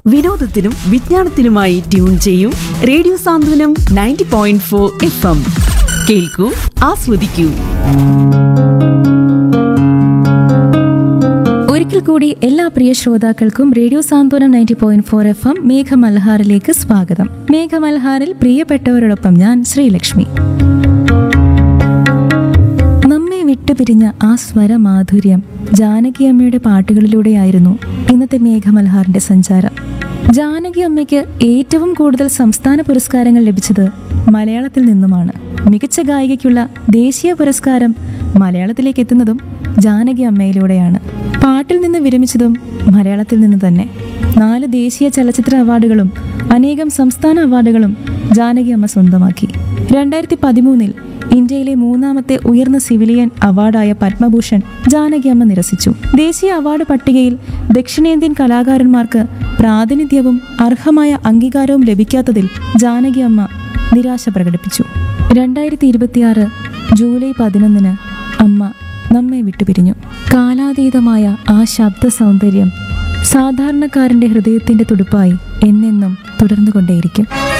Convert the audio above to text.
വിനോദത്തിനും വിജ്ഞാനത്തിനുമായി ട്യൂൺ ചെയ്യൂ radio Santhwanam ninety point four F M കേൾക്കൂ ആസ്വദിക്കൂ ഒരിക്കൽ കൂടി എല്ലാ പ്രിയ ശ്രോതാക്കൾക്കും radio Santhwanam ninety point four F M മേഘമൽഹാറിലേക്ക് സ്വാഗതം മേഘമൽഹാറിൽ പ്രിയപ്പെട്ടവരോടൊപ്പം ഞാൻ ശ്രീലക്ഷ്മി നമ്മെ വിട്ടുപിരിഞ്ഞ ആ സ്വരമാധുര്യം ജാനകി അമ്മയുടെ പാട്ടുകളിലൂടെയായിരുന്നു ഇന്നത്തെ മേഘമൽഹാറിന്റെ സഞ്ചാരം ജാനകി അമ്മയ്ക്ക് ഏറ്റവും കൂടുതൽ സംസ്ഥാന പുരസ്കാരങ്ങൾ ലഭിച്ചത് മലയാളത്തിൽ നിന്നുമാണ് മികച്ച ഗായികയ്ക്കുള്ള ദേശീയ പുരസ്കാരം മലയാളത്തിലേക്ക് എത്തുന്നതും ജാനകി അമ്മയിലൂടെയാണ് പാട്ടിൽ നിന്ന് വിരമിച്ചതും മലയാളത്തിൽ നിന്ന് തന്നെ നാല് ദേശീയ ചലച്ചിത്ര അവാർഡുകളും അനേകം സംസ്ഥാന അവാർഡുകളും ജാനകി അമ്മ സ്വന്തമാക്കി രണ്ടായിരത്തി പതിമൂന്നിൽ ഇന്ത്യയിലെ മൂന്നാമത്തെ ഉയർന്ന സിവിലിയൻ അവാർഡായ പത്മഭൂഷൺ ജാനകി അമ്മ നിരസിച്ചു ദേശീയ അവാർഡ് പട്ടികയിൽ ദക്ഷിണേന്ത്യൻ കലാകാരന്മാർക്ക് പ്രാതിനിധ്യവും അർഹമായ അംഗീകാരവും ലഭിക്കാത്തതിൽ ജാനകി അമ്മ നിരാശ പ്രകടിപ്പിച്ചു രണ്ടായിരത്തി ഇരുപത്തിയാറ് ജൂലൈ പതിനൊന്നിന് അമ്മ നമ്മെ വിട്ടുപിരിഞ്ഞു കാലാതീതമായ ആ ശബ്ദ സൗന്ദര്യം സാധാരണക്കാരന്റെ ഹൃദയത്തിന്റെ തുടുപ്പായി എന്നെന്നും തുടർന്നുകൊണ്ടേയിരിക്കും